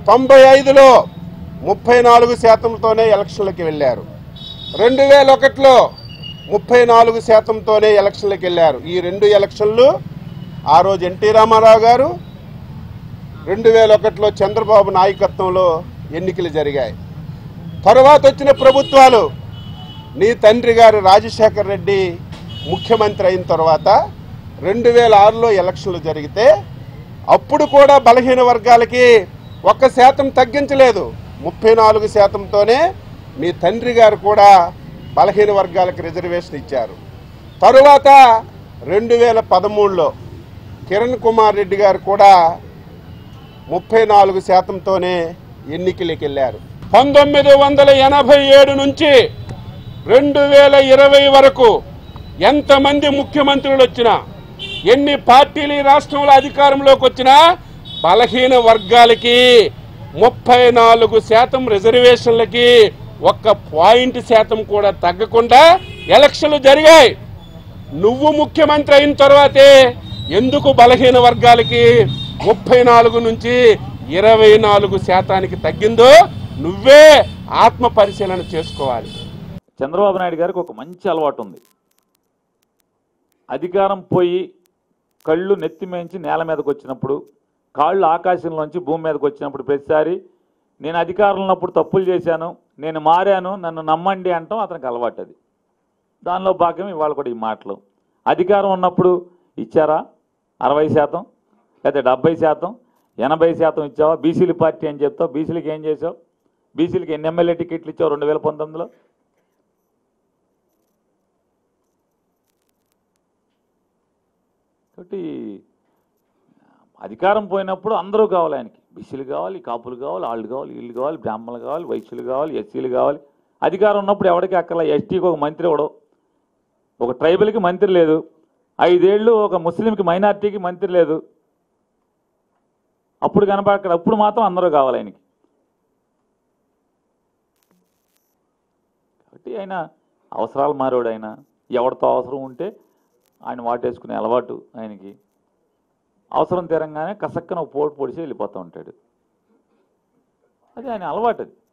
తొంభై ఐదులో ముప్పై నాలుగు శాతంతోనే ఎలక్షన్లకు వెళ్ళారు రెండు వేల ఒకటిలో ముప్పై నాలుగు శాతంతోనే ఎలక్షన్లకు వెళ్ళారు ఈ రెండు ఎలక్షన్లు ఆ రోజు ఎన్టీ రామారావు గారు రెండు వేల ఒకటిలో చంద్రబాబు నాయకత్వంలో ఎన్నికలు జరిగాయి తరువాత వచ్చిన ప్రభుత్వాలు నీ తండ్రి గారు రాజశేఖర్ రెడ్డి ముఖ్యమంత్రి అయిన తర్వాత రెండు వేల ఆరులో ఎలక్షన్లు జరిగితే అప్పుడు కూడా బలహీన వర్గాలకి ఒక్క శాతం తగ్గించలేదు ముప్పై నాలుగు శాతంతోనే మీ తండ్రి గారు కూడా బలహీన వర్గాలకు రిజర్వేషన్ ఇచ్చారు తరువాత రెండు వేల పదమూడులో కిరణ్ కుమార్ రెడ్డి గారు కూడా ముప్పై నాలుగు శాతంతోనే ఎన్నికలకు వెళ్ళారు పంతొమ్మిది వందల ఎనభై ఏడు నుంచి రెండు వేల ఇరవై వరకు ఎంతమంది ముఖ్యమంత్రులు వచ్చినా ఎన్ని పార్టీలు ఈ రాష్ట్రంలో అధికారంలోకి వచ్చినా బలహీన వర్గాలకి ముప్పై నాలుగు శాతం రిజర్వేషన్లకి ఒక్క పాయింట్ శాతం కూడా తగ్గకుండా ఎలక్షన్లు జరిగాయి నువ్వు ముఖ్యమంత్రి అయిన తర్వాతే ఎందుకు బలహీన వర్గాలకి ముప్పై నాలుగు నుంచి ఇరవై నాలుగు శాతానికి తగ్గిందో నువ్వే ఆత్మ పరిశీలన చేసుకోవాలి చంద్రబాబు నాయుడు గారికి ఒక మంచి అలవాటు ఉంది అధికారం పోయి కళ్ళు నెత్తిమేంచి నేల మీదకి వచ్చినప్పుడు కాళ్ళు ఆకాశంలోంచి భూమి మీదకి వచ్చినప్పుడు ప్రతిసారి నేను అధికారంలో ఉన్నప్పుడు తప్పులు చేశాను నేను మారాను నన్ను నమ్మండి అంటాం అతనికి అలవాటు అది దానిలో భాగం ఇవాళ కూడా ఈ మాటలు అధికారం ఉన్నప్పుడు ఇచ్చారా అరవై శాతం లేదా డెబ్బై శాతం ఎనభై శాతం ఇచ్చావా బీసీల పార్టీ అని చెప్తావు బీసీలకి ఏం చేసావు బీసీలకి ఎన్ని ఎమ్మెల్యే టికెట్లు ఇచ్చావు రెండు వేల పంతొమ్మిదిలో కాబట్టి అధికారం పోయినప్పుడు అందరూ కావాలి ఆయనకి బీసీలు కావాలి కాపులు కావాలి వాళ్ళు కావాలి వీళ్ళు కావాలి బ్రాహ్మణులు కావాలి వైశ్యులు కావాలి ఎస్సీలు కావాలి అధికారం ఉన్నప్పుడు ఎవరికి అక్కల ఎస్టీకి ఒక మంత్రి ఇవ్వడం ఒక ట్రైబల్కి మంత్రి లేదు ఐదేళ్ళు ఒక ముస్లింకి మైనార్టీకి మంత్రి లేదు అప్పుడు కనపడ అప్పుడు మాత్రం అందరూ కావాలి ఆయనకి కాబట్టి ఆయన అవసరాలు మారోడు ఆయన ఎవరితో అవసరం ఉంటే ఆయన వాటేసుకునే అలవాటు ఆయనకి అవసరం తీరంగానే కసక్కన ఒక పోటు పొడిచి వెళ్ళిపోతూ ఉంటాడు అది ఆయన అలవాటు అది